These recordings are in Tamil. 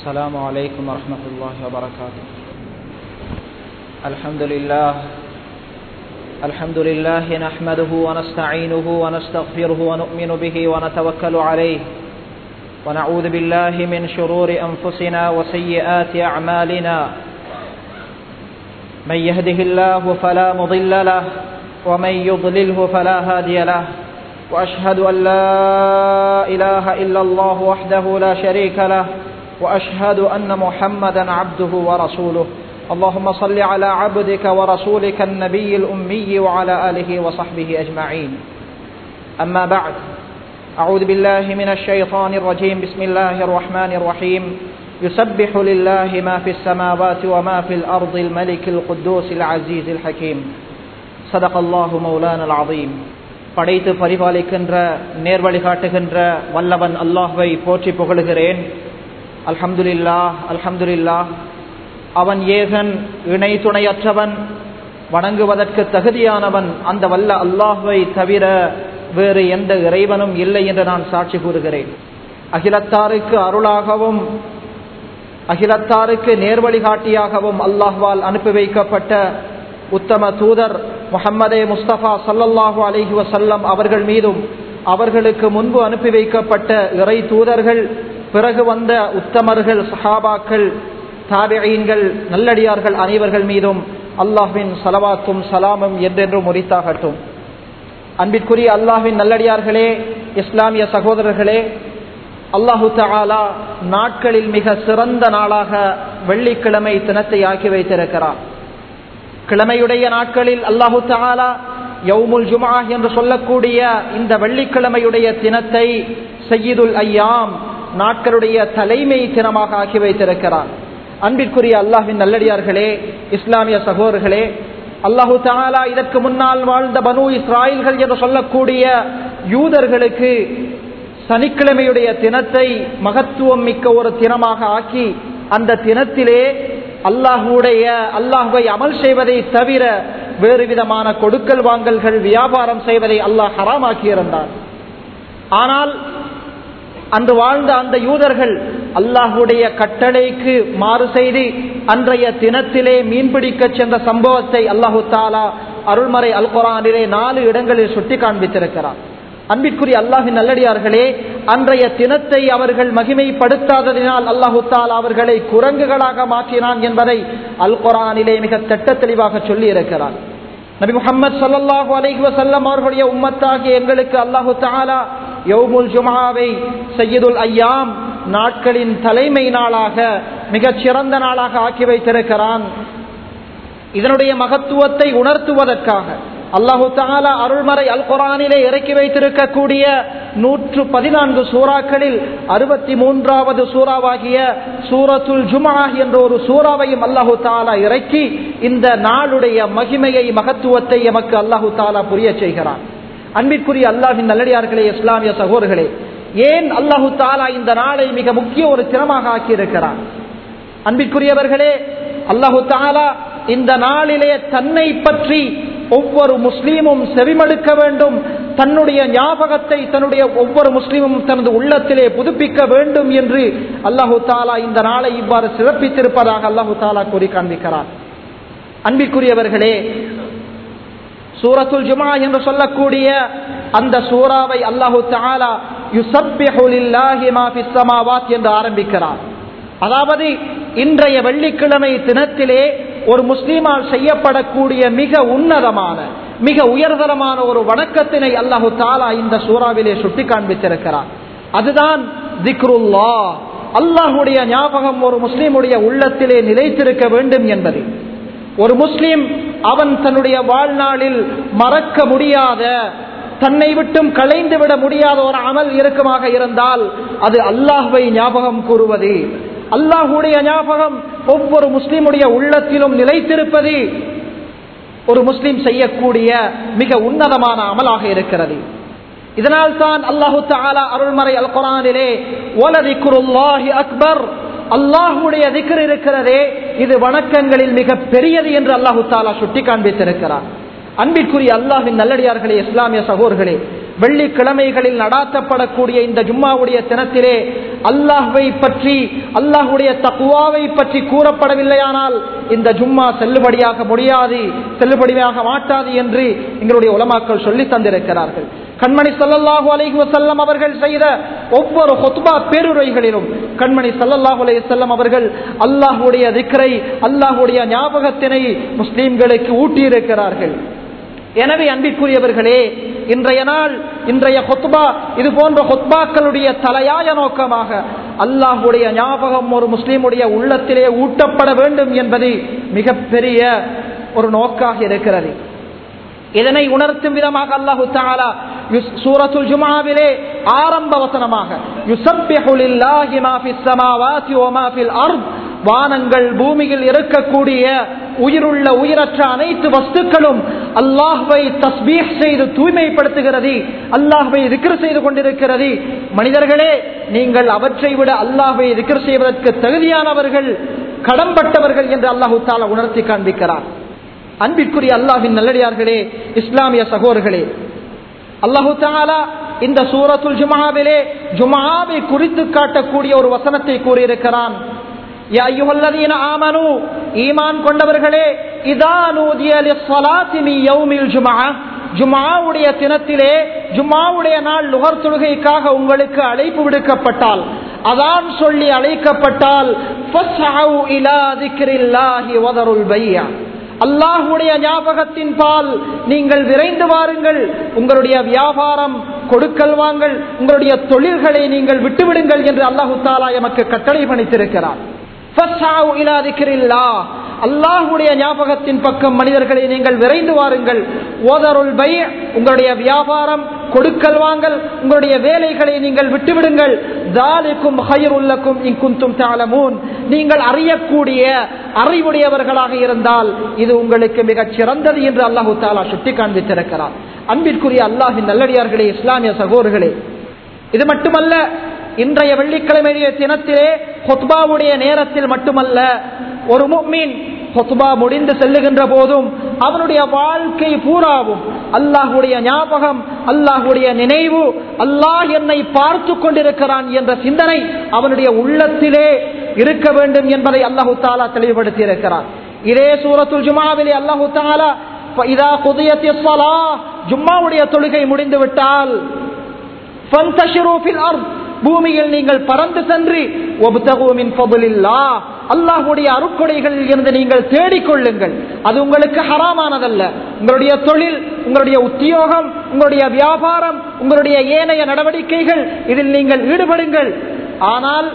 السلام عليكم ورحمة الله وبركاته الحمد لله الحمد لله نحمده ونستعينه ونستغفره ونؤمن به ونتوكل عليه ونعوذ بالله من شرور أنفسنا وسيئات أعمالنا من يهده الله فلا مضل له ومن يضلله فلا هادي له وأشهد أن لا إله إلا الله وحده لا شريك له وأشهد أن محمدا عبده ورسوله اللهم صل على عبدك ورسولك النبي الأمي وعلى آله وصحبه أجمعين أما بعد أعوذ بالله من الشيطان الرجيم بسم الله الرحمن الرحيم يسبح لله ما في السماوات وما في الأرض الملك القدوس العزيز الحكيم صدق الله مولانا العظيم படைத்து பரிபாலிக்கின்ற நேர்வழி காட்டுகின்ற வல்லவன் அல்லாஹ்வை போற்றி புகழுகிறேன் அல்ஹம்துலில்லா அல்ஹம்துலில்லா அவன் ஏகன் இணை துணையற்றவன் வணங்குவதற்கு தகுதியானவன் அந்த வல்ல அல்லாஹ்வை தவிர வேறு எந்த இறைவனும் இல்லை என்று நான் சாட்சி கூறுகிறேன் அகிலத்தாருக்கு அருளாகவும் அகிலத்தாருக்கு நேர்வழி காட்டியாகவும் அல்லாஹ்வால் அனுப்பி வைக்கப்பட்ட உத்தம தூதர் முகம்மதே முஸ்தபா சல்லல்லாஹு அலஹி வசல்லம் அவர்கள் மீதும் அவர்களுக்கு முன்பு அனுப்பி வைக்கப்பட்ட இறை தூதர்கள் பிறகு வந்த உத்தமர்கள் சஹாபாக்கள் தாபியீன்கள் நல்லடியார்கள் அனைவர்கள் மீதும் அல்லாஹ்வின் சலவாத்தும் சலாமும் என்றென்றும் முறித்தாகட்டும் அன்பிற்குரிய அல்லாஹ்வின் நல்லடியார்களே இஸ்லாமிய சகோதரர்களே அல்லாஹு தாலா நாட்களில் மிக சிறந்த நாளாக வெள்ளிக்கிழமை தினத்தை ஆக்கி வைத்திருக்கிறார் கிழமையுடைய நாட்களில் அல்லாஹு தாலா யவுமுல் ஜுமா என்று சொல்லக்கூடிய இந்த வெள்ளிக்கிழமையுடைய தினத்தை சையீதுல் ஐயாம் நாட்களுடைய தலைமை தினமாக ஆக்கி வைத்திருக்கிறார் அன்பிற்குரிய அல்லாஹின் நல்லடியார்களே இஸ்லாமிய சகோதரர்களே அல்லாஹு தாலா இதற்கு முன்னால் வாழ்ந்த பனு இஸ்ராயல்கள் என்று சொல்லக்கூடிய யூதர்களுக்கு சனிக்கிழமையுடைய தினத்தை மகத்துவம் மிக்க ஒரு தினமாக ஆக்கி அந்த தினத்திலே அல்லாஹுடைய அல்லாஹுவை அமல் செய்வதை தவிர வேறு விதமான கொடுக்கல் வாங்கல்கள் வியாபாரம் செய்வதை அல்லாஹ் ஹராமாக்கி இருந்தார் ஆனால் அன்று வாழ்ந்த அந்த யூதர்கள் அல்லாஹுடைய கட்டளைக்கு மாறு செய்து அன்றைய தினத்திலே மீன்பிடிக்க சென்ற சம்பவத்தை அல்லாஹு தாலா அருள்மறை அல் குரானிலே நாலு இடங்களில் சுட்டி காண்பித்திருக்கிறார் அன்பிற்குரிய அல்லாஹின் நல்லடியார்களே அன்றைய தினத்தை அவர்கள் மகிமைப்படுத்தாததினால் அல்லாஹு தாலா அவர்களை குரங்குகளாக மாற்றினான் என்பதை அல் குரானிலே மிக திட்ட தெளிவாக சொல்லி இருக்கிறார் நபி முகமது சல்லாஹூ அலைஹி வசல்லம் அவர்களுடைய உம்மத்தாகிய எங்களுக்கு அல்லாஹு தாலா யவுமுல் ஜுமாவை சையதுல் ஐயாம் நாட்களின் தலைமை நாளாக மிகச் சிறந்த நாளாக ஆக்கி வைத்திருக்கிறான் இதனுடைய மகத்துவத்தை உணர்த்துவதற்காக அல்லாஹு தாலா அருள்மறை அல் குரானிலே இறக்கி வைத்திருக்கக்கூடிய நூற்று பதினான்கு சூறாக்களில் அறுபத்தி மூன்றாவது சூறாவாகிய சூரத்துல் ஜுமா என்ற ஒரு சூறாவையும் அல்லாஹு தாலா இறக்கி இந்த நாளுடைய மகிமையை மகத்துவத்தை எமக்கு அல்லாஹு தாலா புரிய செய்கிறான் அன்பிற்குரிய அல்லாஹின் நல்லடியார்களே இஸ்லாமிய சகோதரர்களே ஏன் அல்லாஹு தாலா இந்த நாளை மிக முக்கிய ஒரு திறமாக ஆக்கியிருக்கிறான் அன்பிற்குரியவர்களே அல்லாஹு தாலா இந்த நாளிலே தன்னை பற்றி ஒவ்வொரு முஸ்லீமும் செவிமடுக்க வேண்டும் தன்னுடைய ஞாபகத்தை தன்னுடைய ஒவ்வொரு முஸ்லீமும் தனது உள்ளத்திலே புதுப்பிக்க வேண்டும் என்று அல்லாஹு தாலா இந்த நாளை இவ்வாறு சிறப்பித்திருப்பதாக அல்லாஹு தாலா கூறி காண்பிக்கிறார் அன்பிற்குரியவர்களே சூரத்துல் ஜுமா என்று சொல்லக்கூடிய அந்த சூறாவை அல்லாஹு தாலா என்று ஆரம்பிக்கிறார் அதாவது இன்றைய வெள்ளிக்கிழமை தினத்திலே ஒரு முஸ்லீமால் செய்யப்படக்கூடிய மிக உன்னதமான மிக உயர்தரமான ஒரு வணக்கத்தினை அல்லாஹு தாலா இந்த சூறாவிலே சுட்டி காண்பித்திருக்கிறார் அதுதான் திக்ருல்லா அல்லாஹுடைய ஞாபகம் ஒரு முஸ்லீமுடைய உள்ளத்திலே நிலைத்திருக்க வேண்டும் என்பது ஒரு முஸ்லீம் அவன் தன்னுடைய வாழ்நாளில் மறக்க முடியாத தன்னை விட்டும் களைந்து விட முடியாத ஒரு அமல் இறுக்கமாக இருந்தால் அது அல்லாஹுவை ஞாபகம் கூறுவது அல்லாஹுடைய ஞாபகம் ஒவ்வொரு முஸ்லீமுடைய உள்ளத்திலும் நிலைத்திருப்பது ஒரு முஸ்லீம் செய்யக்கூடிய மிக உன்னதமான அமலாக இருக்கிறது இதனால் தான் அல்லாஹு தாலா அருள்மறை அல் குரானிலே ஒலதிக்குருல்லாஹி அக்பர் அல்லாஹுடைய திக்கர் இருக்கிறதே இது வணக்கங்களில் மிக பெரியது என்று அல்லாஹு தாலா சுட்டி காண்பித்திருக்கிறார் அன்பிற்குரிய அல்லாஹின் நல்லடியார்களே இஸ்லாமிய சகோர்களே வெள்ளிக்கிழமைகளில் நடாத்தப்படக்கூடிய இந்த ஜும்மாவுடைய தினத்திலே அல்லாஹ்வை பற்றி அல்லாஹுடைய தக்குவாவை பற்றி கூறப்படவில்லையானால் இந்த ஜும்மா செல்லுபடியாக முடியாது செல்லுபடியாக மாட்டாது என்று எங்களுடைய உலமாக்கள் சொல்லி தந்திருக்கிறார்கள் கண்மணி சல்லல்லாஹு அலைஹி வசல்லம் அவர்கள் செய்த ஒவ்வொரு ஹொத்பா பேருரைகளிலும் கண்மணி சல்லல்லாஹு அலைஹி வஸல்லம் அவர்கள் அல்லாஹுடைய திக்ரை அல்லாஹுடைய ஞாபகத்தினை முஸ்லீம்களுக்கு ஊட்டியிருக்கிறார்கள் எனவே அன்பிற்குரியவர்களே இன்றைய நாள் இன்றைய ஹொத்பா இது போன்ற ஹொத்பாக்களுடைய தலையாய நோக்கமாக அல்லாஹுடைய ஞாபகம் ஒரு முஸ்லீமுடைய உள்ளத்திலே ஊட்டப்பட வேண்டும் என்பது மிகப்பெரிய ஒரு நோக்காக இருக்கிறது இதனை உணர்த்தும் விதமாக அல்லாஹு தாலா சூரத்துல் ஜுமாவிலே ஆரம்ப வசனமாக யுசப்பிஹு லில்லாஹி மா ஃபிஸ் ஸமாவாதி வ மா ஃபில் அர்த் வானங்கள் பூமியில் இருக்கக்கூடிய உயிருள்ள உயிரற்ற அனைத்து வஸ்துக்களும் அல்லாஹ்வை தஸ்பீஹ் செய்து தூய்மைப்படுத்துகிறது அல்லாஹ்வை திக்ர் செய்து கொண்டிருக்கிறது மனிதர்களே நீங்கள் அவற்றை விட அல்லாஹ்வை திக்ர் செய்வதற்கு தகுதியானவர்கள் கடம்பட்டவர்கள் என்று அல்லாஹு தாலா உணர்த்தி காண்பிக்கிறார் அன்பிற்குரிய அல்லாஹின் நல்லடியார்களே இஸ்லாமிய சகோதர்களே அல்லாஹு தாலா இந்த சூரத்துல் ஜுமாவிலே ஜுமாவை குறித்து காட்டக்கூடிய ஒரு வசனத்தை கூறியிருக்கிறான் ஈமான் கொண்டவர்களே ஜுமாவுடைய தினத்திலே ஜுமாவுடைய நாள் நுகர் தொழுகைக்காக உங்களுக்கு அழைப்பு விடுக்கப்பட்டால் அதான் சொல்லி அழைக்கப்பட்டால் அல்லாஹுடைய ஞாபகத்தின் பால் நீங்கள் விரைந்து வாருங்கள் உங்களுடைய வியாபாரம் கொடுக்கல் வாங்கல் உங்களுடைய தொழில்களை நீங்கள் விட்டுவிடுங்கள் என்று அல்லாஹு தாலா எமக்கு கட்டளை பணித்திருக்கிறார் அல்லாஹுடைய ஞாபகத்தின் பக்கம் மனிதர்களை நீங்கள் விரைந்து வாருங்கள் ஓதருள் பை உங்களுடைய வியாபாரம் கொடுக்கல் வாங்கல் உங்களுடைய வேலைகளை நீங்கள் விட்டுவிடுங்கள் தாலிக்கும் ஹயருல்லக்கும் இங்குந்தும் தாளமூன் நீங்கள் அறியக்கூடிய அறிவுடையவர்களாக இருந்தால் இது உங்களுக்கு மிகச் சிறந்தது என்று அல்லாஹு தாலா சுட்டி காண்பித்திருக்கிறார் அன்பிற்குரிய அல்லாஹின் நல்லடியார்களே இஸ்லாமிய சகோதர்களே இது மட்டுமல்ல இன்றைய வெள்ளிக்கிழமைய தினத்திலே ஹொத்பாவுடைய நேரத்தில் மட்டுமல்ல ஒரு முக்மீன் ஹொத்பா முடிந்து செல்லுகின்ற போதும் அவனுடைய வாழ்க்கை பூராவும் அல்லாஹுடைய ஞாபகம் அல்லாஹுடைய நினைவு அல்லாஹ் என்னை பார்த்து கொண்டிருக்கிறான் என்ற சிந்தனை அவனுடைய உள்ளத்திலே இருக்க வேண்டும் என்பதை அல்லாஹு தாலா தெளிவுபடுத்தி இருக்கிறார் இதே சூரத்துல் ஜுமாவிலே அல்லாஹு தாலா இதா குதியத்தி ஜும்மாவுடைய தொழுகை முடிந்து விட்டால் பூமியில் நீங்கள் பறந்து சென்று அல்லாஹுடைய அருக்கொடைகளில் இருந்து நீங்கள் தேடிக்கொள்ளுங்கள் அது உங்களுக்கு ஹராமானதல்ல உங்களுடைய தொழில் உங்களுடைய உத்தியோகம் உங்களுடைய வியாபாரம் உங்களுடைய ஏனைய நடவடிக்கைகள் இதில் நீங்கள் ஈடுபடுங்கள் ஆனால்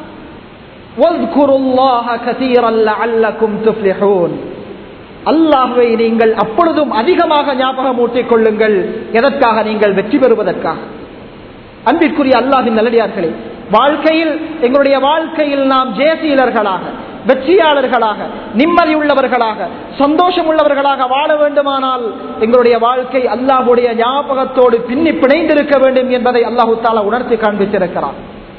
அல்லாஹுவை நீங்கள் அப்பொழுதும் அதிகமாக ஞாபகம் ஊட்டிக் கொள்ளுங்கள் எதற்காக நீங்கள் வெற்றி பெறுவதற்காக அன்பிற்குரிய அல்லாஹின் நல்லடியார்களே வாழ்க்கையில் எங்களுடைய வாழ்க்கையில் நாம் ஜேசீலர்களாக வெற்றியாளர்களாக நிம்மதி உள்ளவர்களாக சந்தோஷம் உள்ளவர்களாக வாழ வேண்டுமானால் எங்களுடைய வாழ்க்கை அல்லாஹுடைய ஞாபகத்தோடு பின்னி பிணைந்திருக்க வேண்டும் என்பதை அல்லாஹு தாலா உணர்த்தி காண்பித்திருக்கிறார்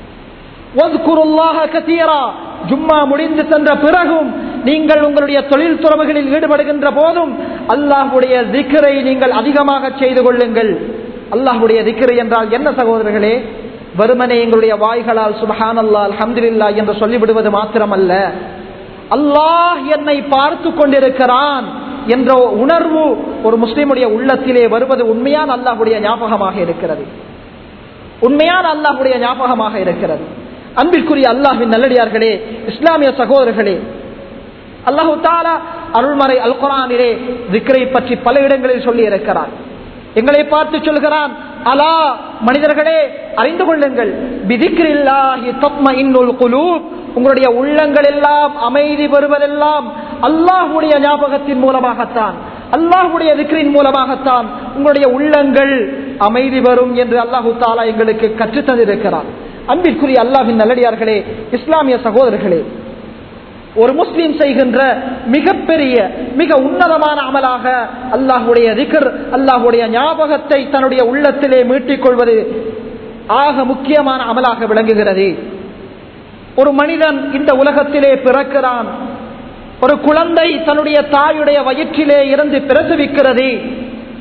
ஜும்மா முடிந்து சென்ற பிறகும் நீங்கள் உங்களுடைய தொழில் துறவுகளில் ஈடுபடுகின்ற போதும் அல்லாஹுடைய திக்கரை நீங்கள் அதிகமாக செய்து கொள்ளுங்கள் அல்லாஹுடைய திக்கரை என்றால் என்ன சகோதரர்களே வெறுமனே எங்களுடைய வாய்களால் சுபஹான் அல்லா அல்ஹம்துல்லா என்று சொல்லிவிடுவது மாத்திரமல்ல அல்லாஹ் என்னை பார்த்து கொண்டிருக்கிறான் என்ற உணர்வு ஒரு முஸ்லிமுடைய உள்ளத்திலே வருவது உண்மையான அல்லாஹுடைய ஞாபகமாக இருக்கிறது உண்மையான அல்லாஹுடைய ஞாபகமாக இருக்கிறது அன்பிற்குரிய அல்லாஹின் நல்லடியார்களே இஸ்லாமிய சகோதரர்களே அல்லாஹு தாலா அருள்மறை அல் குரானிலே திக்ரை பற்றி பல இடங்களில் சொல்லி இருக்கிறார் எங்களை பார்த்து சொல்கிறான் அலா மனிதர்களே அறிந்து கொள்ளுங்கள் உங்களுடைய உள்ளங்கள் எல்லாம் அமைதி பெறுவதெல்லாம் அல்லாஹுடைய ஞாபகத்தின் மூலமாகத்தான் அல்லாஹுடைய திக்ரின் மூலமாகத்தான் உங்களுடைய உள்ளங்கள் அமைதி வரும் என்று அல்லாஹு தாலா எங்களுக்கு கற்றுத்தந்திருக்கிறார் அன்பிற்குரிய அல்லாஹின் நல்லடியார்களே இஸ்லாமிய சகோதரர்களே ஒரு முஸ்லீம் செய்கின்ற மிகப்பெரிய மிக உன்னதமான அமலாக அல்லாஹுடைய திகர் அல்லாஹுடைய ஞாபகத்தை தன்னுடைய உள்ளத்திலே மீட்டிக் கொள்வது ஆக முக்கியமான அமலாக விளங்குகிறது ஒரு மனிதன் இந்த உலகத்திலே பிறக்கிறான் ஒரு குழந்தை தன்னுடைய தாயுடைய வயிற்றிலே இருந்து பிரசவிக்கிறது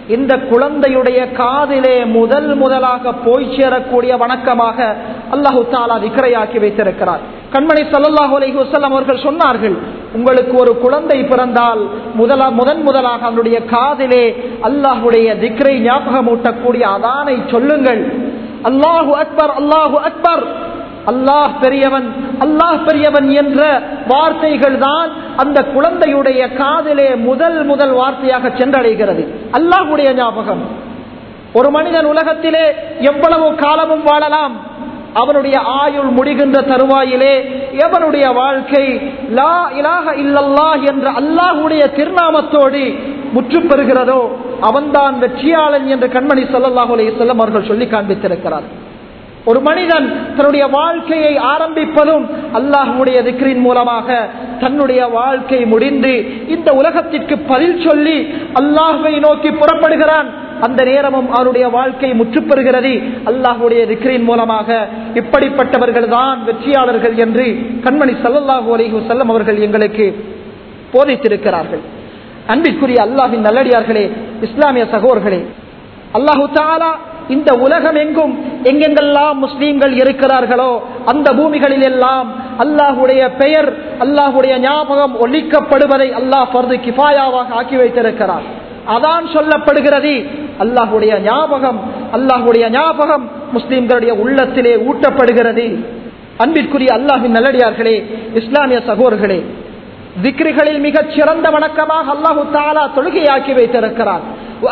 இந்த குழந்தையுடைய காதிலே முதல் முதலாக போய் சேரக்கூடிய வணக்கமாக அல்லாஹு தாலா திக்கரையாக்கி வைத்திருக்கிறார் கண்மணி சல்லாஹூ அலஹி வசல்லாம் அவர்கள் சொன்னார்கள் உங்களுக்கு ஒரு குழந்தை பிறந்தால் முதலா முதன் முதலாக அவனுடைய காதிலே அல்லாஹுடைய திக்ரை ஞாபகமூட்டக்கூடிய அதானை சொல்லுங்கள் அல்லாஹு அக்பர் அல்லாஹு அக்பர் அல்லாஹ் பெரியவன் அல்லாஹ் பெரியவன் என்ற வார்த்தைகள் தான் அந்த குழந்தையுடைய காதிலே முதல் முதல் வார்த்தையாக சென்றடைகிறது அல்லாஹுடைய ஞாபகம் ஒரு மனிதன் உலகத்திலே எவ்வளவு காலமும் வாழலாம் அவனுடைய ஆயுள் முடிகின்ற தருவாயிலே எவனுடைய வாழ்க்கை லா இலாக இல்லல்லா என்ற அல்லாஹுடைய திருநாமத்தோடு முற்று பெறுகிறதோ அவன்தான் வெற்றியாளன் என்று கண்மணி சல்லாஹூ அலைய செல்லம் அவர்கள் சொல்லி காண்பித்திருக்கிறார் ஒரு மனிதன் தன்னுடைய வாழ்க்கையை ஆரம்பிப்பதும் அல்லாஹுடைய திக்ரின் மூலமாக தன்னுடைய வாழ்க்கை முடிந்து இந்த உலகத்திற்கு பதில் சொல்லி அல்லாஹுவை நோக்கி புறப்படுகிறான் அந்த நேரமும் அவருடைய வாழ்க்கை முற்றுப்பெறுகிறது அல்லாஹுடைய திக்ரின் மூலமாக இப்படிப்பட்டவர்கள் தான் வெற்றியாளர்கள் என்று கண்மணி சல்லல்லாஹூ அலிஹு செல்லம் அவர்கள் எங்களுக்கு போதித்திருக்கிறார்கள் அன்பிற்குரிய அல்லாஹின் நல்லடியார்களே இஸ்லாமிய சகோர்களே அல்லாஹு தாலா இந்த உலகம் எங்கும் எங்கெங்கெல்லாம் முஸ்லீம்கள் இருக்கிறார்களோ அந்த பூமிகளில் எல்லாம் அல்லாஹுடைய பெயர் அல்லாஹுடைய ஞாபகம் ஒழிக்கப்படுவதை அல்லாஹ் பர்து கிஃபாயாவாக ஆக்கி வைத்திருக்கிறார் அதான் சொல்லப்படுகிறது அல்லாஹுடைய ஞாபகம் அல்லாஹுடைய ஞாபகம் முஸ்லிம்களுடைய உள்ளத்திலே ஊட்டப்படுகிறது அன்பிற்குரிய அல்லாஹின் நல்லடியார்களே இஸ்லாமிய சகோர்களே திக்ரிகளில் மிகச் சிறந்த வணக்கமாக அல்லாஹு தாலா தொழுகையாக்கி வைத்திருக்கிறார்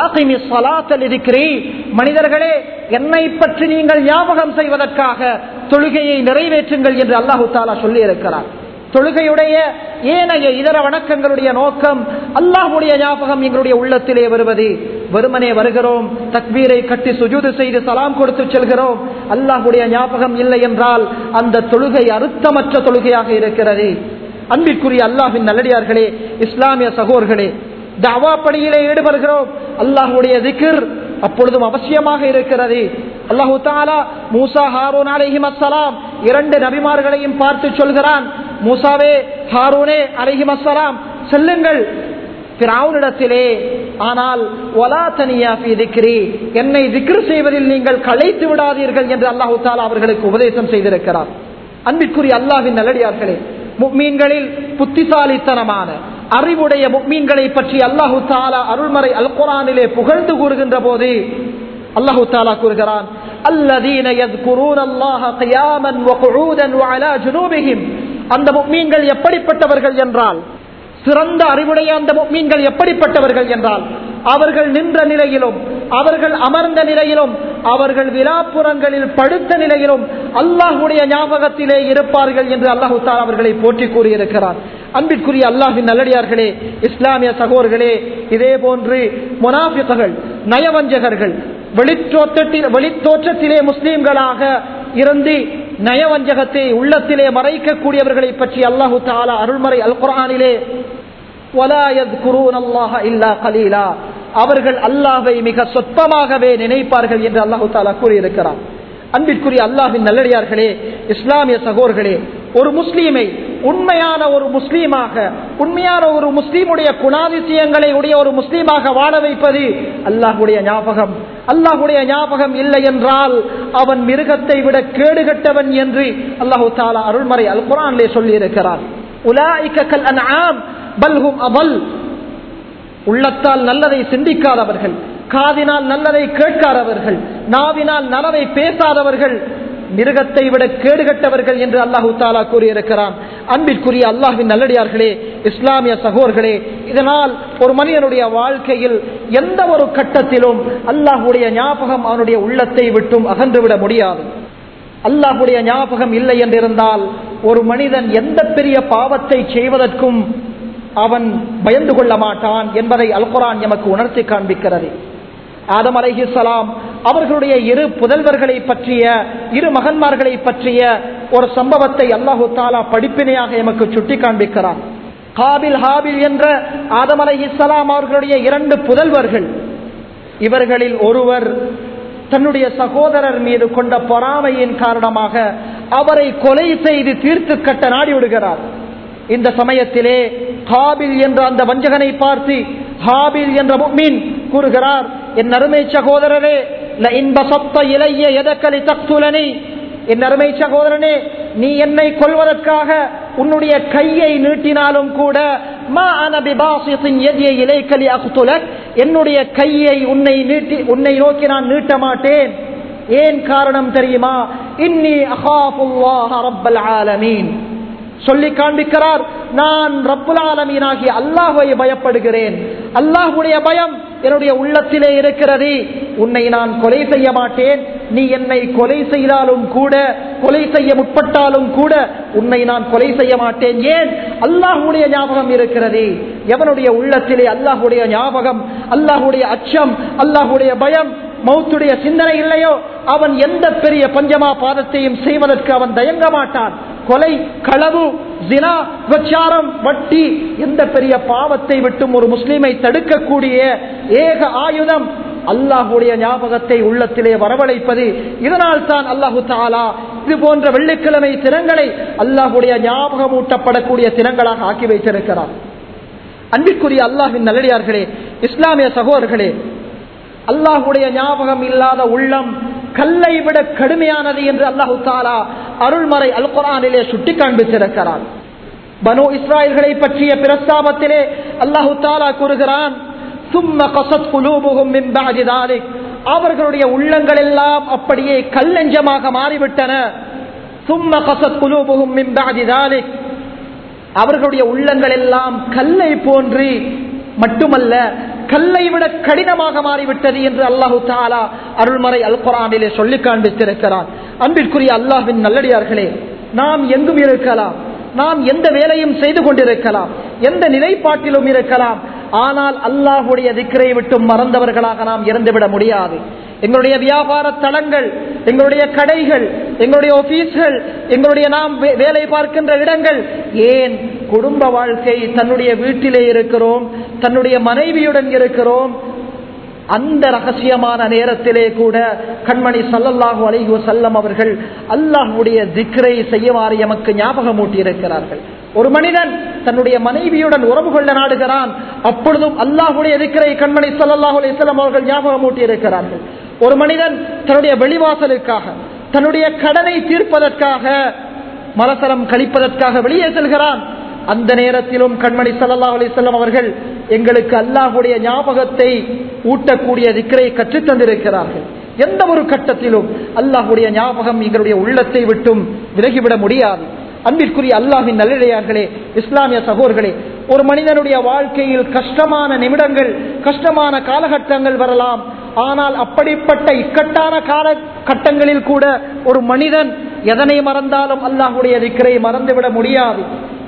மனிதர்களே என்னை பற்றி நீங்கள் ஞாபகம் செய்வதற்காக தொழுகையை நிறைவேற்றுங்கள் என்று அல்லாஹு தாலா சொல்லி இருக்கிறார் தொழுகையுடைய ஏனைய இதர வணக்கங்களுடைய நோக்கம் அல்லாஹுடைய ஞாபகம் எங்களுடைய உள்ளத்திலே வருவது வெறுமனே வருகிறோம் தக்பீரை கட்டி சுஜூது செய்து சலாம் கொடுத்து செல்கிறோம் அல்லாஹுடைய ஞாபகம் இல்லை என்றால் அந்த தொழுகை அறுத்தமற்ற தொழுகையாக இருக்கிறது அன்பிற்குரிய அல்லாஹின் நல்லடியார்களே இஸ்லாமிய சகோர்களே தாவா பணியிலே ஈடுபடுகிறோம் அல்லாஹுடைய திக்ர் அப்பொழுதும் அவசியமாக இருக்கிறது அல்லாஹு தாலா மூசா ஹாரூன் அலைஹிம் அஸ்ஸலாம் இரண்டு நபிமார்களையும் பார்த்து சொல்கிறான் மூசாவே ஹாரூனே அலைஹிம் அஸ்ஸலாம் செல்லுங்கள் பிராவுனிடத்திலே ஆனால் ஒலா தனியா திக்ரி என்னை திக்ரு செய்வதில் நீங்கள் களைத்து விடாதீர்கள் என்று அல்லாஹு தாலா அவர்களுக்கு உபதேசம் செய்திருக்கிறார் அன்பிற்குரிய அல்லாஹின் நல்லடியார்களே முக்மீன்களில் புத்திசாலித்தனமான அறிவுடைய முக்மீன்களை பற்றி அல்லாஹு தாலா அருள்மறை அல் குரானிலே புகழ்ந்து கூறுகின்ற போது அல்லாஹு தாலா கூறுகிறான் الذين يذكرون الله قياما وقعودا وعلى جنوبهم அந்த முக்மீன்கள் எப்படிப்பட்டவர்கள் என்றால் சிறந்த அறிவுடைய அந்த மீன்கள் எப்படிப்பட்டவர்கள் என்றால் அவர்கள் நின்ற நிலையிலும் அவர்கள் அமர்ந்த நிலையிலும் அவர்கள் விழாப்புறங்களில் படுத்த நிலையிலும் அல்லாஹுடைய ஞாபகத்திலே இருப்பார்கள் என்று அல்லாஹு தாலா அவர்களை போற்றி கூறியிருக்கிறார் அன்பிற்குரிய அல்லாஹின் நல்லடியார்களே இஸ்லாமிய சகோதர்களே இதே போன்று முனாஃபிகள் நயவஞ்சகர்கள் வெளித்தோற்றத்தில் வெளித்தோற்றத்திலே முஸ்லீம்களாக இருந்து நயவஞ்சகத்தை உள்ளத்திலே மறைக்கக்கூடியவர்களை பற்றி அல்லாஹு தாலா அருள்மறை அல் குரானிலே அவர்கள் அல்லாவை மிக சொத்தமாகவே நினைப்பார்கள் என்று அல்லாஹு தாலா கூறியிருக்கிறார் அன்பிற்குரிய அல்லாஹின் நல்லடியார்களே இஸ்லாமிய சகோர்களே ஒரு முஸ்லீமை உண்மையான ஒரு முஸ்லீமாக உண்மையான ஒரு முஸ்லீமுடைய குணாதிசயங்களை உடைய ஒரு முஸ்லீமாக வாழ வைப்பது அல்லாஹுடைய ஞாபகம் அல்லாஹுடைய ஞாபகம் இல்லை என்றால் அவன் மிருகத்தை விட கேடுகட்டவன் என்று அல்லாஹு தாலா அருள்மறை அல் குரானிலே சொல்லி இருக்கிறார் உலாய்க்கல் அன்ஆம் பல்ஹும் அபல் உள்ளத்தால் நல்லதை சிந்திக்காதவர்கள் காதினால் நல்லதை கேட்காதவர்கள் நாவினால் நலவை பேசாதவர்கள் மிருகத்தை விட கேடுகட்டவர்கள் என்று அல்லாஹு தாலா கூறியிருக்கிறான் அன்பிற்குரிய அல்லாஹின் நல்லடியார்களே இஸ்லாமிய சகோர்களே இதனால் ஒரு மனிதனுடைய வாழ்க்கையில் எந்த ஒரு கட்டத்திலும் அல்லாஹுடைய ஞாபகம் அவனுடைய உள்ளத்தை விட்டும் அகன்றுவிட முடியாது அல்லாஹுடைய ஞாபகம் இல்லை என்றிருந்தால் ஒரு மனிதன் எந்த பெரிய பாவத்தை செய்வதற்கும் அவன் பயந்து கொள்ள மாட்டான் என்பதை அல்குரான் எமக்கு உணர்த்தி காண்பிக்கிறது ஆதம் அலைஹிசலாம் அவர்களுடைய இரு புதல்வர்களை பற்றிய இரு மகன்மார்களை பற்றிய ஒரு சம்பவத்தை அல்லாஹு தாலா படிப்பினையாக எமக்கு சுட்டி காண்பிக்கிறான் காபில் ஹாபில் என்ற ஆதம் அலைஹிசலாம் அவர்களுடைய இரண்டு புதல்வர்கள் இவர்களில் ஒருவர் தன்னுடைய சகோதரர் மீது கொண்ட பொறாமையின் காரணமாக அவரை கொலை செய்து தீர்த்து கட்ட நாடி விடுகிறார் இந்த சமயத்திலே ஹாபில் என்ற அந்த வஞ்சகனை பார்த்து ஹாபில் என்ற மீன் கூறுகிறார் என் அருமை சகோதரரே இன்பசத்த இளைய எதக்கலி தக்துலனி என் அருமை சகோதரனே நீ என்னை கொள்வதற்காக உன்னுடைய கையை நீட்டினாலும் கூட மா அனபிபாசித்தின் எதிய இலைக்கலி அகுத்துலக் என்னுடைய கையை உன்னை நீட்டி உன்னை நோக்கி நான் நீட்ட மாட்டேன் ஏன் காரணம் தெரியுமா இன்னி அஹாபுல்லாஹ ரப்பல் ஆலமீன் சொல்லி காண்பிக்கிறார் நான் ரப்புல் ஆலமீனாகி அல்லாஹுவை பயப்படுகிறேன் அல்லாஹுடைய பயம் என்னுடைய உள்ளத்திலே இருக்கிறது உன்னை நான் கொலை செய்ய மாட்டேன் நீ என்னை கொலை செய்தாலும் கூட கொலை செய்ய முற்பட்டாலும் கூட உன்னை நான் கொலை செய்ய மாட்டேன் ஏன் அல்லாஹுடைய ஞாபகம் இருக்கிறது எவனுடைய உள்ளத்திலே அல்லாஹுடைய ஞாபகம் அல்லாஹுடைய அச்சம் அல்லாஹுடைய பயம் மௌத்துடைய சிந்தனை இல்லையோ அவன் எந்த பெரிய பஞ்சமா பாதத்தையும் செய்வதற்கு அவன் தயங்க மாட்டான் கொலை களவு ஜினா விபச்சாரம் வட்டி எந்த பெரிய பாவத்தை விட்டும் ஒரு முஸ்லீமை தடுக்கக்கூடிய ஏக ஆயுதம் அல்லாஹுடைய ஞாபகத்தை உள்ளத்திலே வரவழைப்பது இதனால் தான் அல்லாஹு தாலா இது போன்ற வெள்ளிக்கிழமை தினங்களை அல்லாஹுடைய ஞாபகம் ஊட்டப்படக்கூடிய தினங்களாக ஆக்கி வைத்திருக்கிறார் அன்பிற்குரிய அல்லாஹின் நல்லடியார்களே இஸ்லாமிய சகோதரர்களே அல்லாஹுடைய ஞாபகம் இல்லாத உள்ளம் கல்லை விட கடுமையானது என்று அல்லாஹு தாலா அருள்மறை அல் குரானிலே சுட்டி காண்பித்திருக்கிறார் பனு இஸ்ராயல்களை பற்றிய பிரஸ்தாபத்திலே அல்லாஹு தாலா கூறுகிறான் சும்ம கசத் குலூபுகும் அவர்களுடைய உள்ளங்கள் எல்லாம் அப்படியே கல்லெஞ்சமாக மாறிவிட்டன சும்ம கசத் குலூபுகும் அவர்களுடைய உள்ளங்கள் எல்லாம் கல்லை போன்று மட்டுமல்ல கல்லை விட கடினமாக மாறிவிட்டது என்று அல்லாஹு தாலா அருள்மறை அல் குரானிலே சொல்லி காண்பித்திருக்கிறான் அன்பிற்குரிய அல்லாஹின் நல்லடியார்களே நாம் எங்கும் இருக்கலாம் நாம் எந்த வேலையும் செய்து கொண்டிருக்கலாம் எந்த நிலைப்பாட்டிலும் இருக்கலாம் ஆனால் அல்லாஹுடைய திக்கரை விட்டு மறந்தவர்களாக நாம் இறந்துவிட முடியாது எங்களுடைய வியாபார தளங்கள் எங்களுடைய கடைகள் எங்களுடைய ஆபீஸ்கள் எங்களுடைய நாம் வேலை பார்க்கின்ற இடங்கள் ஏன் குடும்ப வாழ்க்கை தன்னுடைய வீட்டிலே இருக்கிறோம் தன்னுடைய மனைவியுடன் இருக்கிறோம் அந்த ரகசியமான நேரத்திலே கூட கண்மணி சல்லல்லாஹு அலைஹு செல்லம் அவர்கள் அல்லாஹுடைய திக்ரை செய்யுமாறு எமக்கு ஞாபகம் ஊட்டி இருக்கிறார்கள் ஒரு மனிதன் தன்னுடைய மனைவியுடன் உறவு கொள்ள நாடுகிறான் அப்பொழுதும் அல்லாஹுடைய திக்ரை கண்மணி சல்லல்லாஹு அலையம் அவர்கள் ஞாபகம் ஊட்டி இருக்கிறார்கள் ஒரு மனிதன் தன்னுடைய வெளிவாசலுக்காக தன்னுடைய கடனை தீர்ப்பதற்காக மலசரம் கழிப்பதற்காக வெளியே செல்கிறான் அந்த நேரத்திலும் கண்மணி சல்லா அலிசல்லம் அவர்கள் எங்களுக்கு அல்லாஹுடைய ஞாபகத்தை ஊட்டக்கூடிய திக்கரை கற்றுத் தந்திருக்கிறார்கள் எந்த ஒரு கட்டத்திலும் அல்லாஹுடைய ஞாபகம் எங்களுடைய உள்ளத்தை விட்டும் விலகிவிட முடியாது அன்பிற்குரிய அல்லாஹின் நல்லிடையார்களே இஸ்லாமிய சகோர்களே ஒரு மனிதனுடைய வாழ்க்கையில் கஷ்டமான நிமிடங்கள் கஷ்டமான காலகட்டங்கள் வரலாம் ஆனால் அப்படிப்பட்ட இக்கட்டான கால கட்டங்களில் கூட ஒரு மனிதன் எதனை மறந்தாலும் அல்லாஹுடைய திக்கரை மறந்துவிட முடியாது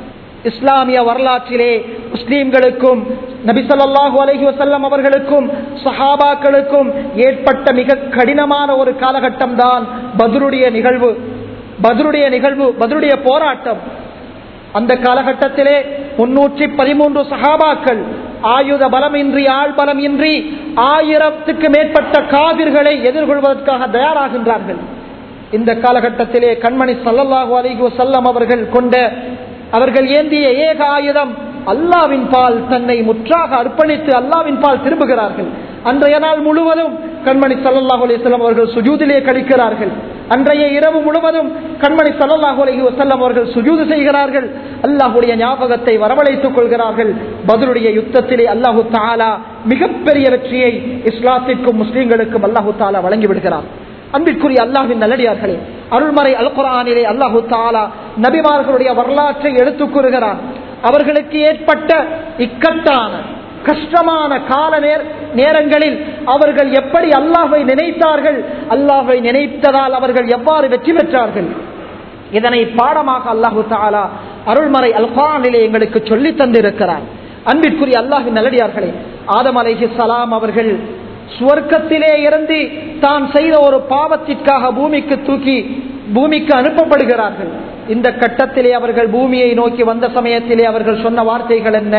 இஸ்லாமிய வரலாற்றிலே முஸ்லீம்களுக்கும் நபிசல்லாஹு அலஹி வசல்லம் அவர்களுக்கும் சஹாபாக்களுக்கும் ஏற்பட்ட மிக கடினமான ஒரு காலகட்டம் தான் பத்ருடைய நிகழ்வு பத்ருடைய நிகழ்வு பத்ருடைய போராட்டம் அந்த காலகட்டத்திலே முன்னூற்றி பதிமூன்று சஹாபாக்கள் ஆயுத பலமின்றி ஆள் பலம் இன்றி ஆயிரத்துக்கு மேற்பட்ட காவிர்களை எதிர்கொள்வதற்காக தயாராகின்றார்கள் இந்த காலகட்டத்திலே கண்மணி சல்லல்லாஹு அலிஹி வசல்லம் அவர்கள் கொண்ட அவர்கள் ஏந்திய ஏக ஆயுதம் அல்லாவின் பால் தன்னை முற்றாக அர்ப்பணித்து அல்லாவின் பால் திரும்புகிறார்கள் அன்றைய நாள் முழுவதும் கண்மணி சல்லாஹூ அலிஸ்லாம் அவர்கள் சுஜூதிலே கழிக்கிறார்கள் அன்றைய இரவு முழுவதும் கண்மணி சல்லாஹூ அலஹி வசல்லம் அவர்கள் சுஜூது செய்கிறார்கள் அல்லாஹுடைய ஞாபகத்தை வரவழைத்துக் கொள்கிறார்கள் பதிலுடைய யுத்தத்திலே அல்லாஹு தாலா மிகப்பெரிய வெற்றியை இஸ்லாத்திற்கும் முஸ்லீம்களுக்கும் அல்லாஹு தாலா வழங்கி விடுகிறார் அன்பிற்குரிய அல்லாஹின் நல்லடியார்களே அருள்மறை அல் குரானிலே அல்லாஹு தாலா நபிமார்களுடைய வரலாற்றை எடுத்துக் கூறுகிறான் அவர்களுக்கு ஏற்பட்ட இக்கட்டான கஷ்டமான கால நேரங்களில் அவர்கள் எப்படி அல்லாஹை நினைத்தார்கள் அல்லாஹை நினைத்ததால் அவர்கள் எவ்வாறு வெற்றி பெற்றார்கள் இதனை பாடமாக அல்லாஹு தாலா அருள்மறை அல்குரானிலே எங்களுக்கு சொல்லி தந்திருக்கிறார் அன்பிற்குரிய அல்லாஹின் நல்லடியார்களே ஆதம் அலைஹி சலாம் அவர்கள் சுவர்க்கத்திலே இருந்து தான் செய்த ஒரு பாவத்திற்காக பூமிக்கு தூக்கி பூமிக்கு அனுப்பப்படுகிறார்கள் இந்த கட்டத்திலே அவர்கள் பூமியை நோக்கி வந்த சமயத்திலே அவர்கள் சொன்ன வார்த்தைகள் என்ன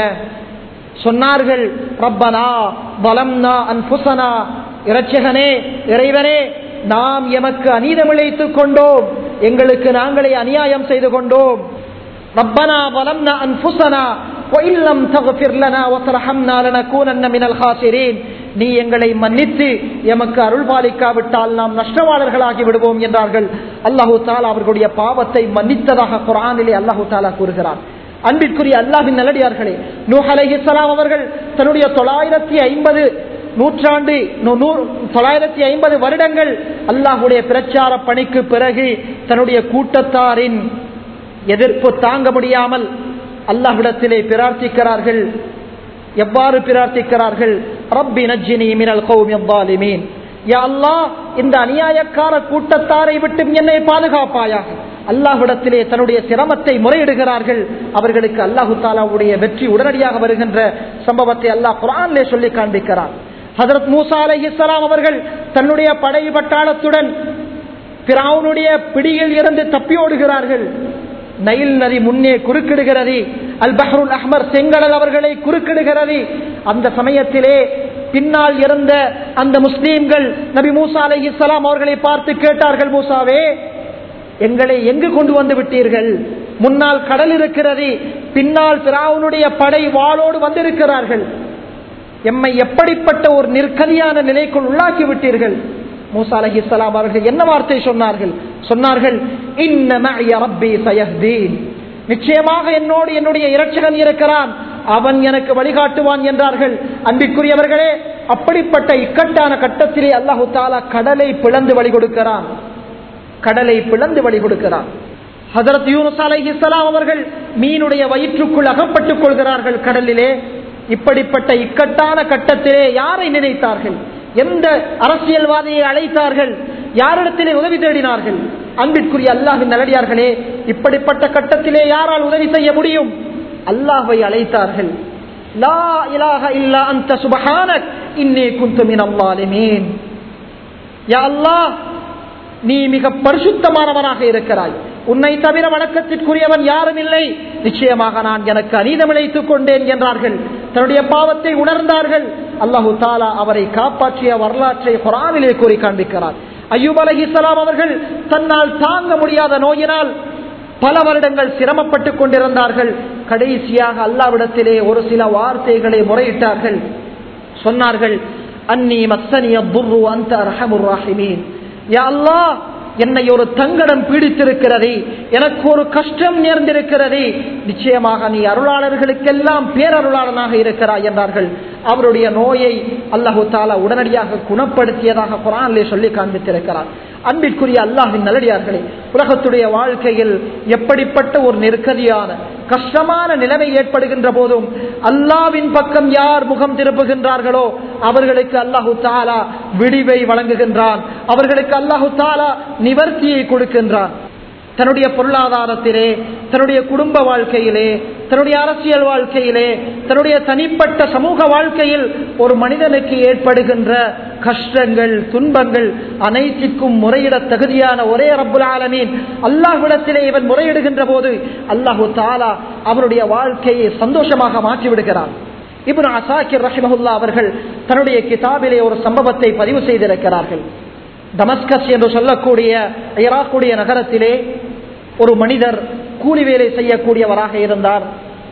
சொன்னார்கள் ரப்பனா பலம்னா அன்புசனா இரட்சகனே இறைவனே நாம் எமக்கு அநீதமிழைத்துக் கொண்டோம் எங்களுக்கு நாங்களே அநியாயம் செய்து கொண்டோம் ربنا ظلمنا أنفسنا وإن لم تغفر لنا وترحمنا لنكونن من الخاسرين நீ எங்களை மன்னித்து எமக்கு அருள் பாலிக்காவிட்டால் நாம் நஷ்டவாளர்களாகி விடுவோம் என்றார்கள் அல்லாஹு தாலா அவர்களுடைய பாவத்தை மன்னித்ததாக குரானிலே அல்லாஹு தாலா கூறுகிறார் அன்பிற்குரிய அல்லாஹின் நல்லடியார்களே நூஹ் அலைஹிஸ்ஸலாம் அவர்கள் தன்னுடைய தொள்ளாயிரத்தி ஐம்பது நூற்றாண்டு நூ- நூ- தொள்ளாயிரத்தி ஐம்பது வருடங்கள் அல்லாஹுடைய பிரச்சார பணிக்கு பிறகு தன்னுடைய கூட்டத்தாரின் எதிர்ப்பு தாங்க முடியாமல் அல்லாஹ்விடத்திலே பிரார்த்திக்கிறார்கள் எவ்வாறு பிரார்த்திக்கிறார்கள் ரப்பி நஜ்ஜினி மினல் கௌமி ظالمين யா அல்லாஹ் இந்த அநியாயக்கார கூட்டத்தாரை விட்டு என்னை பாதுகாப்பாயாக அல்லாஹ்விடத்திலே தன்னுடைய சிரமத்தை முறையிடுகிறார்கள் அவர்களுக்கு அல்லாஹு தாலாவுடைய வெற்றி உடனடியாக வருகின்ற சம்பவத்தை அல்லாஹ் குரானிலே சொல்லி காண்பிக்கிறார் ஹதரத் மூசா அலைஹிஸ்ஸலாம் அவர்கள் தன்னுடைய படை பட்டாளத்துடன் பிராவுனுடைய பிடியில் இருந்து தப்பியோடுகிறார்கள் நைல் நதி முன்னே குறுக்கிடுகிறது அல் பஹ்ருல் அஹ்மர் செங்கடல் அவர்களை குறுக்கிடுகிறது அந்த சமயத்திலே பின்னால் இருந்த அந்த முஸ்லீம்கள் நபி மூசா அலைஹிஸ்ஸலாம் அவர்களை பார்த்து கேட்டார்கள் மூசாவே எங்களை எங்கு கொண்டு வந்து விட்டீர்கள் முன்னால் கடல் இருக்கிறது பின்னால் பிராவுனுடைய படை வாளோடு வந்திருக்கிறார்கள் எம்மை எப்படிப்பட்ட ஒரு நிற்கதியான நிலைக்குள் உள்ளாக்கி விட்டீர்கள் மூசா அலைஹிஸ்ஸலாம் அவர்கள் என்ன வார்த்தை சொன்னார்கள் சொன்னார்கள் "இன்ன மஅய ரப்பி சயஹ்தீன்." நிச்சயமாக என்னோடு என்னுடைய இரட்சகன் இருக்கிறான் அவன் எனக்கு வழிகாட்டுவான் என்றார்கள் அன்பிற்குரியவர்களே அப்படிப்பட்ட இக்கட்டான கட்டத்திலே அல்லாஹு தாலா கடலை பிளந்து வழி கொடுக்கிறான் கடலை பிளந்து வழி கொடுக்கிறான் ஹதரத் யூனுஸ் அலைஹிஸ்ஸலாம் அவர்கள் மீனுடைய வயிற்றுக்குள் அகப்பட்டுக் கொள்கிறார்கள் கடலிலே இப்படிப்பட்ட இக்கட்டான கட்டத்திலே யாரை நினைத்தார்கள் எந்த அரசியல்வாதியை அழைத்தார்கள் யாரிடத்திலே உதவி தேடினார்கள் அன்பிற்குரிய அல்லாஹின் நல்லடியார்களே இப்படிப்பட்ட கட்டத்திலே யாரால் உதவி செய்ய முடியும் அல்லாஹ்வை அழைத்தார்கள் லா இலாஹ இல்லா அன்த சுபஹானக் இன்னே குந்து மினல் ஸாலிமீன் யா அல்லாஹ் நீ மிக பரிசுத்தமானவனாக இருக்கிறாய் உன்னை தவிர வணக்கத்திற்குரியவன் யாரும் இல்லை நிச்சயமாக நான் எனக்கு அநீதம் இழைத்துக் கொண்டேன் என்றார்கள் தன்னுடைய பாவத்தை உணர்ந்தார்கள் அல்லாஹு தாலா அவரை காப்பாற்றிய வரலாற்றை குரானிலே கூறி காண்பிக்கிறார் ஐயூப் அலைஹிஸ்ஸலாம் அவர்கள் தன்னால் தாங்க முடியாத நோயினால் பல வருடங்கள் சிரமப்பட்டுக் கொண்டிருந்தார்கள் கடைசியாக அல்லாவிடத்திலே ஒரு சில வார்த்தைகளை முறையிட்டார்கள் சொன்னார்கள் அன்னி மத்தனிய புர்ரு அந்த ரஹமுர் ராஹிமீன் யா அல்லாஹ் என்னை ஒரு தங்கடம் பீடித்திருக்கிறது எனக்கு ஒரு கஷ்டம் நேர்ந்திருக்கிறது நிச்சயமாக நீ அருளாளர்களுக்கெல்லாம் பேரருளாளனாக இருக்கிறாய் என்றார்கள் அவருடைய நோயை அல்லாஹு தாலா உடனடியாக குணப்படுத்தியதாக குரானிலே சொல்லி காண்பித்திருக்கிறார் அன்பிற்குரிய அல்லாஹின் நல்லடியார்களே உலகத்துடைய வாழ்க்கையில் எப்படிப்பட்ட ஒரு நெருக்கடியான கஷ்டமான நிலைமை ஏற்படுகின்ற போதும் அல்லாவின் பக்கம் யார் முகம் திருப்புகின்றார்களோ அவர்களுக்கு அல்லாஹு தாலா விடிவை வழங்குகின்றான் அவர்களுக்கு அல்லாஹு தாலா நிவர்த்தியை கொடுக்கின்றான் தன்னுடைய பொருளாதாரத்திலே தன்னுடைய குடும்ப வாழ்க்கையிலே தன்னுடைய அரசியல் வாழ்க்கையிலே தன்னுடைய தனிப்பட்ட சமூக வாழ்க்கையில் ஒரு மனிதனுக்கு ஏற்படுகின்ற கஷ்டங்கள் துன்பங்கள் அனைத்திற்கும் முறையிட தகுதியான ஒரே ரப்புல் ஆலமீன் அல்லாஹ்விடத்திலே இவன் முறையிடுகின்ற போது அல்லாஹு தாலா அவருடைய வாழ்க்கையை சந்தோஷமாக மாற்றி விடுகிறான் இப்னு அசாக்கிர் ரஹிமஹுல்லா அவர்கள் தன்னுடைய கிதாபிலே ஒரு சம்பவத்தை பதிவு செய்திருக்கிறார்கள் டமஸ்கஸ் என்று சொல்லக்கூடிய ஈராக்குடைய நகரத்திலே ஒரு மனிதர் கூலி வேலை செய்யக்கூடியவராக இருந்தார்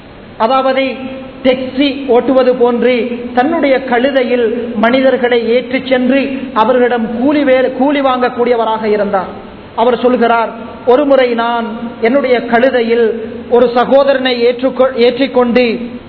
அதாவது டெக்ஸி ஓட்டுவது போன்று தன்னுடைய கழுதையில் மனிதர்களை ஏற்றிச் சென்று அவர்களிடம் கூலி வேலை கூலி வாங்கக்கூடியவராக இருந்தார் அவர் சொல்கிறார் ஒருமுறை நான் என்னுடைய கழுதையில் ஒரு சகோதரனை ஏற்றுக்கொ ஏற்றிக்கொண்டு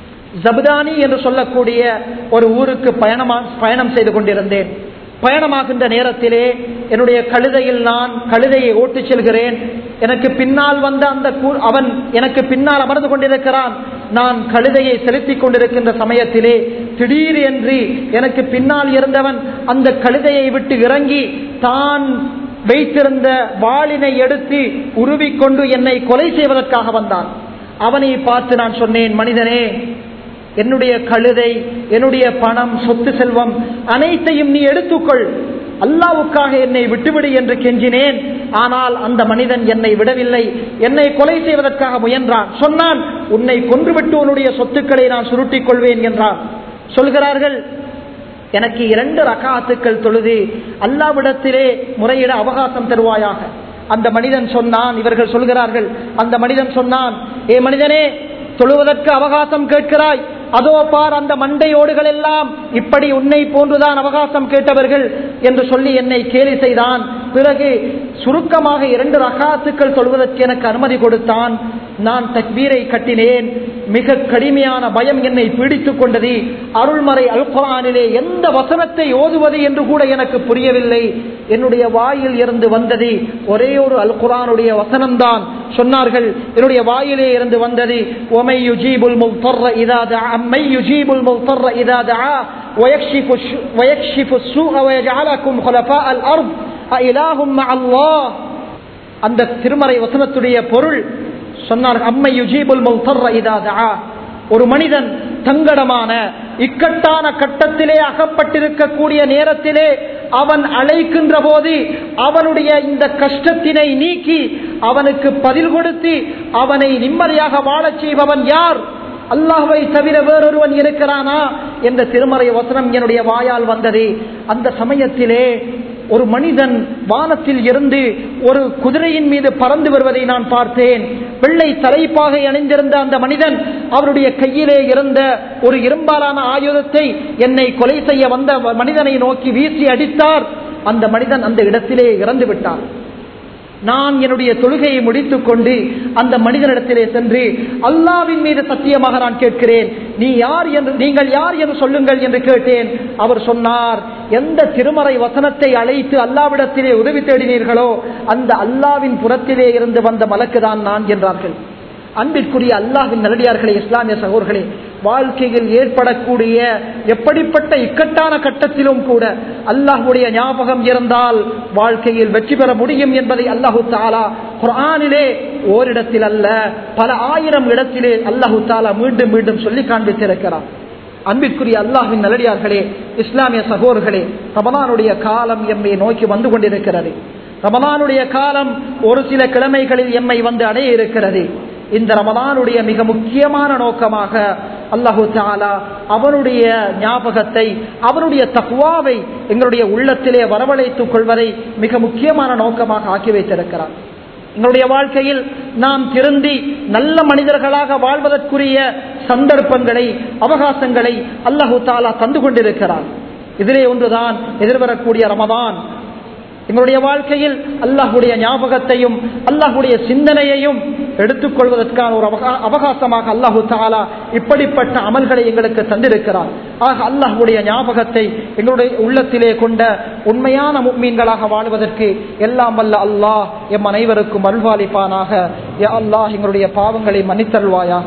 ஜபுதானி என்று சொல்லக்கூடிய ஒரு ஊருக்கு பயணமா பயணம் செய்து கொண்டிருந்தேன் பயணமாகின்ற நேரத்திலே என்னுடைய கழுதையில் நான் கழுதையை ஓட்டிச் செல்கிறேன் எனக்கு பின்னால் வந்த அந்த கூ- அவன் எனக்கு பின்னால் அமர்ந்து கொண்டிருக்கிறான் நான் கழுதையை செலுத்திக் கொண்டிருக்கின்ற சமயத்திலே திடீர் என்று எனக்கு பின்னால் இருந்தவன் அந்த கழுதையை விட்டு இறங்கி தான் வைத்திருந்த வாளினை எடுத்து உருவிக்கொண்டு என்னை கொலை செய்வதற்காக வந்தான் அவனை பார்த்து நான் சொன்னேன் மனிதனே என்னுடைய கழுதை என்னுடைய பணம் சொத்து செல்வம் அனைத்தையும் நீ எடுத்துக்கொள் அல்லாவுக்காக என்னை விட்டுவிடு என்று கெஞ்சினேன் ஆனால் அந்த மனிதன் என்னை விடவில்லை என்னை கொலை செய்வதற்காக முயன்றான் சொன்னான் உன்னை கொன்றுவிட்டு உன்னுடைய சொத்துக்களை நான் சுருட்டிக் கொள்வேன் என்றான் சொல்கிறார்கள் எனக்கு இரண்டு ரகாத்துக்கள் தொழுது அல்லாவிடத்திலே முறையிட அவகாசம் தருவாயாக அந்த மனிதன் சொன்னான் இவர்கள் சொல்கிறார்கள் அந்த மனிதன் சொன்னான் ஏ மனிதனே தொழுவதற்கு அவகாசம் கேட்கிறாய் அதோ பார் அந்த மண்டையோடுகள் எல்லாம் இப்படி உன்னை போன்றுதான் அவகாசம் கேட்டவர்கள் என்று சொல்லி என்னை கேலி செய்தான் பிறகு சுருக்கமாக இரண்டு ரகாத்துக்கள் சொல்வதற்கு எனக்கு அனுமதி கொடுத்தான் நான் தக்பீரை கட்டினேன் மிக கடுமையான பயம் என்னை பீடித்துக் கொண்டது அருள்மறை அல்குரானிலே எந்த வசனத்தை ஓதுவது என்று கூட எனக்கு புரியவில்லை என்னுடைய வாயில் இருந்து வந்தது ஒரே ஒரு அல் குரானுடைய வசனம்தான் சொன்னார்கள் என்னுடைய வாயிலே இருந்து வந்தது ஒமை யுஜீபுல் முல்தர்ர இதா தஆ அம்மை யுஜீபுல் முல்தர்ர இதா தஆ ويكشف الش- ويكشف السوء ويجعلكم خلفاء الأرض أإله مع الله அந்த திருமறை வசனத்துடைய பொருள் சொன்னார் அம்மை யுஜீபுல் முல்தர்ர இதா தஆ ஒரு மனிதன் தங்கடமான இக்கட்டான கட்டத்திலே அகப்பட்டிருக்கக்கூடிய நேரத்திலே அவன் அழைக்கின்ற போது அவனுடைய இந்த கஷ்டத்தினை நீக்கி அவனுக்கு பதில் கொடுத்து அவனை நிம்மதியாக வாழச் செய்பவன் யார் அல்லாஹ்வை தவிர வேறொருவன் இருக்கிறானா என்ற திருமறை வசனம் என்னுடைய வாயால் வந்தது அந்த சமயத்திலே ஒரு மனிதன் வானத்தில் இருந்து ஒரு குதிரையின் மீது பறந்து வருவதை நான் பார்த்தேன் வெள்ளை தலைப்பாகை அணிந்திருந்த அந்த மனிதன் அவருடைய கையிலே இருந்த ஒரு இரும்பாலான ஆயுதத்தை என்னை கொலை செய்ய வந்த மனிதனை நோக்கி வீசி அடித்தார் அந்த மனிதன் அந்த இடத்திலே இறந்து விட்டார் நான் என்னுடைய தொழுகையை முடித்துக் கொண்டு அந்த மனிதனிடத்திலே சென்று அல்லாவின் மீது சத்தியமாக நான் கேட்கிறேன் நீ யார் என்று நீங்கள் யார் என்று சொல்லுங்கள் என்று கேட்டேன் அவர் சொன்னார் எந்த திருமறை வசனத்தை அழைத்து அல்லாவிடத்திலே உதவி தேடினீர்களோ அந்த அல்லாவின் புறத்திலே இருந்து வந்த மலக்குதான் நான் என்றார்கள் அன்பிற்குரிய அல்லாஹின் நல்லடியார்களே இஸ்லாமிய சகோதர்களே வாழ்க்கையில் ஏற்படக்கூடிய எப்படிப்பட்ட இக்கட்டான கட்டத்திலும் கூட அல்லாஹுடைய ஞாபகம் இருந்தால் வாழ்க்கையில் வெற்றி பெற முடியும் என்பதை அல்லாஹு தாலா குரானிலே ஓரிடத்தில் அல்ல பல ஆயிரம் இடத்திலே அல்லாஹு தாலா மீண்டும் மீண்டும் சொல்லி காண்பித்திருக்கிறார் அன்பிற்குரிய அல்லாஹின் நல்லடியார்களே இஸ்லாமிய சகோதர்களே ரமலானுடைய காலம் எம்மை நோக்கி வந்து கொண்டிருக்கிறது ரமலானுடைய காலம் ஒரு சில கிழமைகளில் எம்மை வந்து அடைய இருக்கிறது இந்த ரமலானுடைய மிக முக்கியமான நோக்கமாக அல்லாஹு தாலா அவனுடைய ஞாபகத்தை அவனுடைய தக்குவாவை எங்களுடைய உள்ளத்திலே வரவழைத்துக் கொள்வதை மிக முக்கியமான நோக்கமாக ஆக்கி வைத்திருக்கிறார் எங்களுடைய வாழ்க்கையில் நாம் திருந்தி நல்ல மனிதர்களாக வாழ்வதற்குரிய சந்தர்ப்பங்களை அவகாசங்களை அல்லாஹு தாலா தந்து கொண்டிருக்கிறார் இதிலே ஒன்றுதான் எதிர்வரக்கூடிய ரமதான் எங்களுடைய வாழ்க்கையில் அல்லாஹுடைய ஞாபகத்தையும் அல்லாஹுடைய சிந்தனையையும் எடுத்துக்கொள்வதற்கான ஒரு அவகா- அவகாசமாக அல்லாஹு தாலா இப்படிப்பட்ட அமல்களை எங்களுக்கு தந்திருக்கிறார் ஆக அல்லாஹுடைய ஞாபகத்தை எங்களுடைய உள்ளத்திலே கொண்ட உண்மையான முக்மீன்களாக வாழ்வதற்கு எல்லாம் வல்ல அல்லாஹ் எம் அனைவருக்கும் அல்வாலிப்பானாக யா அல்லாஹ் எங்களுடைய பாவங்களை மன்னித்தருள்வாயாக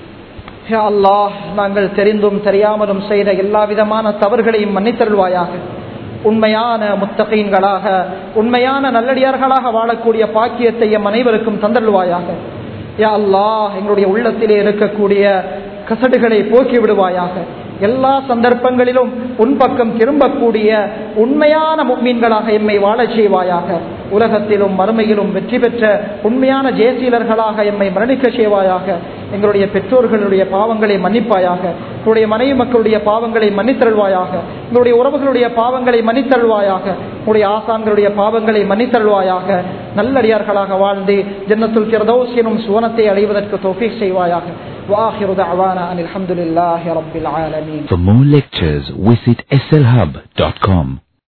யா அல்லாஹ் நாங்கள் தெரிந்தும் தெரியாமலும் செய்த எல்லா விதமான தவறுகளையும் மன்னித்தருள்வாயாக உண்மையான முத்தகீன்களாக உண்மையான நல்லடியார்களாக வாழக்கூடிய பாக்கியத்தை எம் அனைவருக்கும் தந்தருள்வாயாக யா அல்லாஹ் எங்களுடைய உள்ளத்திலே இருக்கக்கூடிய கசடுகளை போக்கி விடுவாயாக எல்லா சந்தர்ப்பங்களிலும் உன் பக்கம் திரும்பக்கூடிய உண்மையான முக்மீன்களாக எம்மை வாழச் செய்வாயாக உலகத்திலும் மறுமையிலும் வெற்றி பெற்ற உண்மையான ஜெயசீலர்களாக எம்மை மரணிக்க செய்வாயாக எங்களுடைய பெற்றோர்களுடைய பாவங்களை மன்னிப்பாயாக எங்களுடைய மனைவி மக்களுடைய பாவங்களை மன்னித்தருள்வாயாக எங்களுடைய உறவுகளுடைய பாவங்களை மன்னித்தருள்வாயாக உங்களுடைய ஆசான்களுடைய பாவங்களை மன்னித்தருள்வாயாக நல்லடியார்களாக வாழ்ந்து ஜன்னத்துல் கிரதோஸ் எனும் சுவனத்தை அடைவதற்கு தோஃபீக் செய்வாயாக وآخر دعوانا أن الحمد لله رب العالمين For more lectures, visit slhub.com.